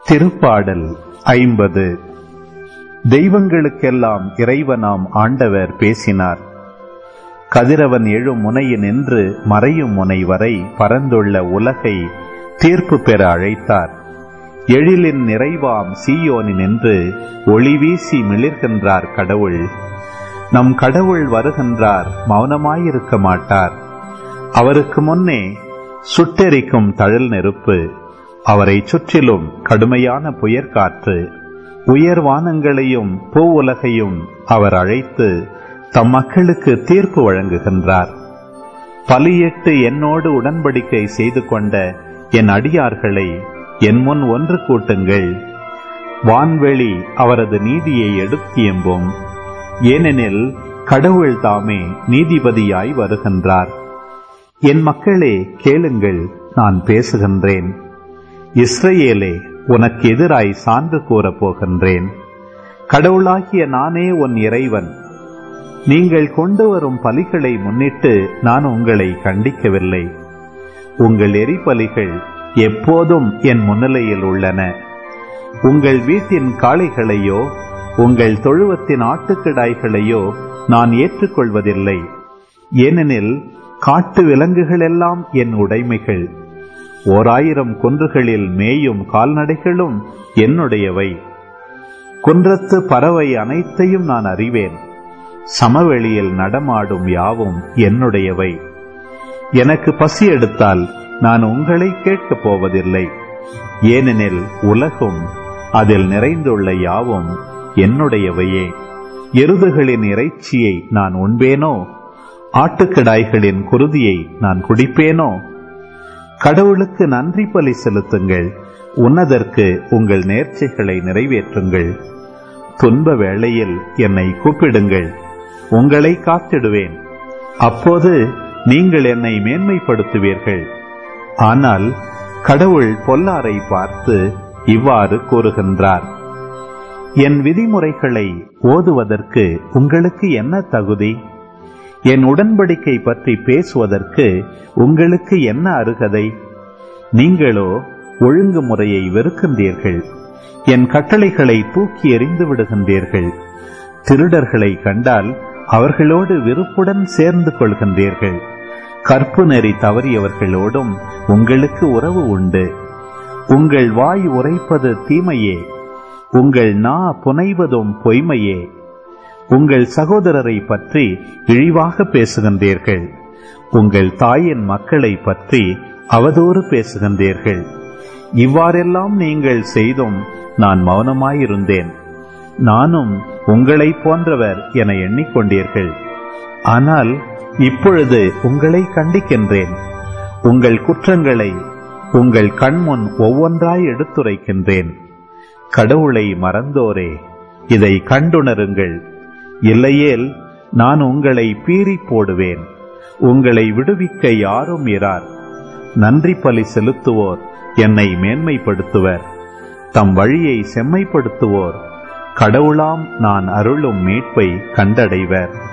திருப்பாடல் ஐம்பது தெய்வங்களுக்கெல்லாம் இறைவனாம் ஆண்டவர் பேசினார் கதிரவன் எழும் முனையினின்று மறையும் முனை வரை பரந்துள்ள உலகை தீர்ப்பு பெற அழைத்தார் எழிலின் நிறைவாம் சீயோனினின்று ஒளி வீசி மிளிர்கின்றார் கடவுள் நம் கடவுள் வருகின்றார் மௌனமாயிருக்க மாட்டார் அவருக்கு முன்னே சுட்டெரிக்கும் தழல் நெருப்பு அவரை சுற்றிலும் கடுமையான புயற்காற்று உயர் வானங்களையும் பூ உலகையும் அவர் அழைத்து தம் மக்களுக்கு தீர்ப்பு வழங்குகின்றார் பலியிட்டு என்னோடு உடன்படிக்கை செய்து கொண்ட என் அடியார்களை என் முன் ஒன்று கூட்டுங்கள் வான்வெளி அவரது நீதியை எடுத்தியம்பும் ஏனெனில் கடவுள் தாமே நீதிபதியாய் வருகின்றார் என் மக்களே கேளுங்கள் நான் பேசுகின்றேன் இஸ்ரேலே உனக்கு எதிராய் சான்று கூறப் போகின்றேன் கடவுளாகிய நானே உன் இறைவன் நீங்கள் கொண்டு வரும் பலிகளை முன்னிட்டு நான் உங்களை கண்டிக்கவில்லை உங்கள் எரிபலிகள் எப்போதும் என் முன்னிலையில் உள்ளன உங்கள் வீட்டின் காளைகளையோ உங்கள் தொழுவத்தின் ஆட்டுக்கிடாய்களையோ நான் ஏற்றுக்கொள்வதில்லை ஏனெனில் காட்டு விலங்குகளெல்லாம் என் உடைமைகள் ஓர் ஆயிரம் குன்றுகளில் மேயும் கால்நடைகளும் என்னுடையவை குன்றத்து பறவை அனைத்தையும் நான் அறிவேன் சமவெளியில் நடமாடும் யாவும் என்னுடையவை எனக்கு பசி எடுத்தால் நான் உங்களை கேட்கப் போவதில்லை ஏனெனில் உலகும் அதில் நிறைந்துள்ள யாவும் என்னுடையவையே எருதுகளின் இறைச்சியை நான் உண்பேனோ ஆட்டுக்கிடாய்களின் குருதியை நான் குடிப்பேனோ கடவுளுக்கு நன்றி பலி செலுத்துங்கள் உன்னதற்கு உங்கள் நேர்ச்சைகளை நிறைவேற்றுங்கள் துன்ப வேளையில் என்னை கூப்பிடுங்கள் உங்களை காத்திடுவேன் அப்போது நீங்கள் என்னை மேன்மைப்படுத்துவீர்கள் ஆனால் கடவுள் பொல்லாரை பார்த்து இவ்வாறு கூறுகின்றார் என் விதிமுறைகளை ஓதுவதற்கு உங்களுக்கு என்ன தகுதி என் உடன்படிக்கை பற்றி பேசுவதற்கு உங்களுக்கு என்ன அருகதை நீங்களோ ஒழுங்குமுறையை வெறுக்கின்றீர்கள் என் கட்டளைகளை தூக்கி எறிந்து விடுகின்றீர்கள் திருடர்களை கண்டால் அவர்களோடு விருப்புடன் சேர்ந்து கொள்கின்றீர்கள் கற்பு நெறி தவறியவர்களோடும் உங்களுக்கு உறவு உண்டு உங்கள் வாய் உரைப்பது தீமையே உங்கள் நா புனைவதும் பொய்மையே உங்கள் சகோதரரை பற்றி இழிவாக பேசுகின்றீர்கள் உங்கள் தாயின் மக்களை பற்றி அவதூறு பேசுகின்றீர்கள் இவ்வாறெல்லாம் நீங்கள் செய்தும் நான் மௌனமாயிருந்தேன் நானும் உங்களைப் போன்றவர் என எண்ணிக்கொண்டீர்கள் ஆனால் இப்பொழுது உங்களை கண்டிக்கின்றேன் உங்கள் குற்றங்களை உங்கள் கண்முன் ஒவ்வொன்றாய் எடுத்துரைக்கின்றேன் கடவுளை மறந்தோரே இதை கண்டுணருங்கள் இல்லையேல் நான் உங்களை பீறி போடுவேன் உங்களை விடுவிக்க யாரும் இரார் நன்றி பலி செலுத்துவோர் என்னை மேன்மைப்படுத்துவர் தம் வழியை செம்மைப்படுத்துவோர் கடவுளாம் நான் அருளும் மீட்பை கண்டடைவர்